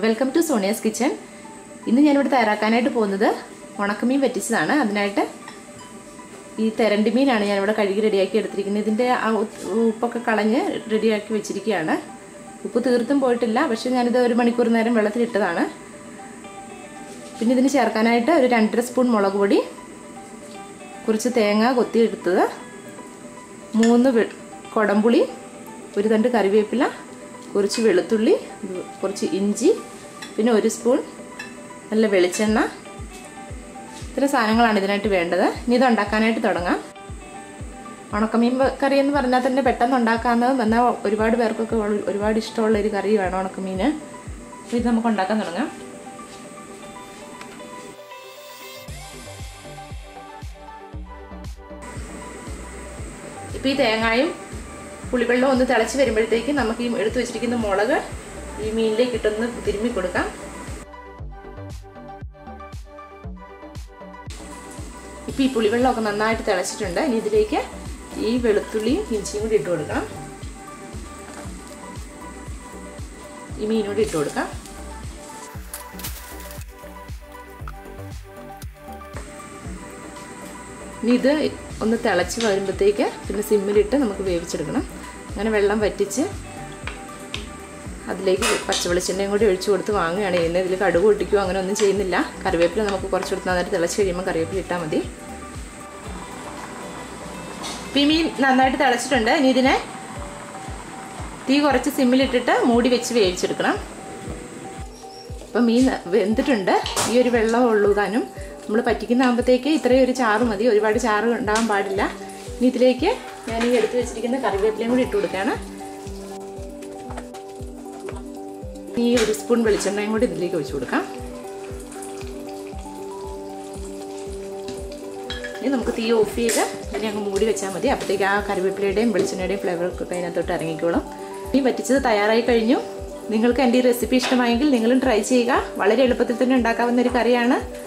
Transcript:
welcome to Sonia's kitchen ഇന്ന് ഞാനിവിടെ തയ്യാറാക്കാനായിട്ട് പോകുന്നത് ഉണക്കമീൻ വറ്റിച്ചതാണ് അതിനായിട്ട് ഈ തെരണ്ടി മീനാണ് ഞാനിവിടെ കഴുകി റെഡിയാക്കി എടുത്തിരിക്കുന്നത് ഇതിൻ്റെ ആ ഉ- ഉപ്പൊക്കെ കളഞ്ഞ് റെഡിയാക്കി വെച്ചിരിക്കുകയാണ് ഉപ്പ് തീർത്തും പോയിട്ടില്ല പക്ഷേ ഞാനിത് ഒരു മണിക്കൂർ നേരം വെള്ളത്തിലിട്ടതാണ് പിന്നെ ഇതിന് ചേർക്കാനായിട്ട് ഒരു രണ്ടര സ്പൂൺ മുളക് പൊടി കുറച്ച് തേങ്ങ കൊത്തിയെടുത്തത് മൂന്ന് വെ- കുടംപുളി ഒരു തണ്ട് കറിവേപ്പില കുറച്ച് വെളുത്തുള്ളി കുറച്ച് ഇഞ്ചി പിന്നെ ഒരു സ്പൂൺ നല്ല വെളിച്ചെണ്ണ ഇത്ര സാധനങ്ങളാണ് ഇതിനായിട്ട് വേണ്ടത് ഇനി ഇത് ഉണ്ടാക്കാനായിട്ട് തുടങ്ങാം ഉണക്കമീൻ കറി എന്ന് പറഞ്ഞാൽ തന്നെ പെട്ടെന്ന് ഉണ്ടാക്കാവുന്നതും എന്നാൽ ഒരുപാട് പേർക്കൊക്കെ ഉള്ള- ഒരുപാട് ഇഷ്ടമുള്ള ഒരു കറിയുമാണ് ഉണക്കമീൻ അപ്പോൾ ഇത് നമുക്ക് ഉണ്ടാക്കാൻ തുടങ്ങാം ഇപ്പോൾ ഈ തേങ്ങായും പുളിവെള്ളവും ഒന്ന് തിളച്ച് വരുമ്പോഴത്തേക്ക് നമുക്ക് ഈ എടുത്തു വെച്ചിരിക്കുന്ന മുളക് ഈ മീനിലേക്ക് ഇട്ടൊന്ന് തിരുമ്മി കൊടുക്കാം ഇപ്പം ഈ പുളിവെള്ളമൊക്കെ നന്നായിട്ട് തിളച്ചിട്ടുണ്ട് ഇനി ഇതിലേക്ക് ഈ വെളുത്തുള്ളിയും ഇഞ്ചിയും കൂടി ഇട്ട് കൊടുക്കണം ഈ മീനും കൂടി ഇട്ട് കൊടുക്കാം ഇനി ഇത് ഒന്ന് തിളച്ച് വരുമ്പോഴത്തേക്ക് പിന്നെ സിമ്മിലിട്ട് നമുക്ക് വേവിച്ചെടുക്കണം അങ്ങനെ വെള്ളം വറ്റിച്ച് അതിലേക്ക് പച്ച വെളിച്ചെണ്ണയും കൂടി ഒഴിച്ചു കൊടുത്ത് വാങ്ങുകയാണ് ചെയ്യുന്നത് ഇതിൽ കടുക് പൊട്ടിക്കുകയോ അങ്ങനെ ഒന്നും ചെയ്യുന്നില്ല കറിവേപ്പില നമുക്ക് കുറച്ച് കൊടുത്ത് നന്നായിട്ട് തിളച്ച് കഴിയുമ്പോൾ കറിവേപ്പില ഇട്ടാൽ മതി ഇപ്പം ഈ മീൻ നന്നായിട്ട് തിളച്ചിട്ടുണ്ട് ഇനി ഇതിനെ തീ കുറച്ച് സിമ്മിലിട്ടിട്ട് മൂടി വെച്ച് വേവിച്ചെടുക്കണം ഇപ്പം മീൻ വെന്തിട്ടുണ്ട് ഈ ഒരു വെള്ളം ഉള്ളൂ താനും നമ്മൾ പറ്റിക്കുന്ന ആകുമ്പോഴത്തേക്ക് ഇത്രയും ഒരു ചാറ് മതി ഒരുപാട് ചാറ് ഉണ്ടാകാൻ പാടില്ല ഇനി ഇതിലേക്ക് ഞാൻ ഈ എടുത്ത് വെച്ചിരിക്കുന്ന കറിവേപ്പിലയും കൂടി ഇട്ട് കൊടുക്കുകയാണ് ഈ ഒരു സ്പൂൺ വെളിച്ചെണ്ണയും കൂടി ഇതിലേക്ക് ഒഴിച്ചു കൊടുക്കാം ഇനി നമുക്ക് തീ ഓഫ് ചെയ്ത് ഇതിനെ അങ്ങ് മൂടി വെച്ചാൽ മതി അപ്പോഴത്തേക്ക് ആ കറിവേപ്പിലയുടെയും വെളിച്ചെണ്ണയുടെയും ഫ്ലേവർ ഒക്കെ അതിനകത്തോട്ട് ഇറങ്ങിക്കോളും ഈ പറ്റിച്ചത് തയ്യാറായി കഴിഞ്ഞു നിങ്ങൾക്ക് എൻ്റെ ഈ റെസിപ്പി ഇഷ്ടമായെങ്കിൽ നിങ്ങളും ട്രൈ ചെയ്യുക വളരെ എളുപ്പത്തിൽ തന്നെ ഉണ്ടാക്കാവുന്ന ഒരു കറിയാണ്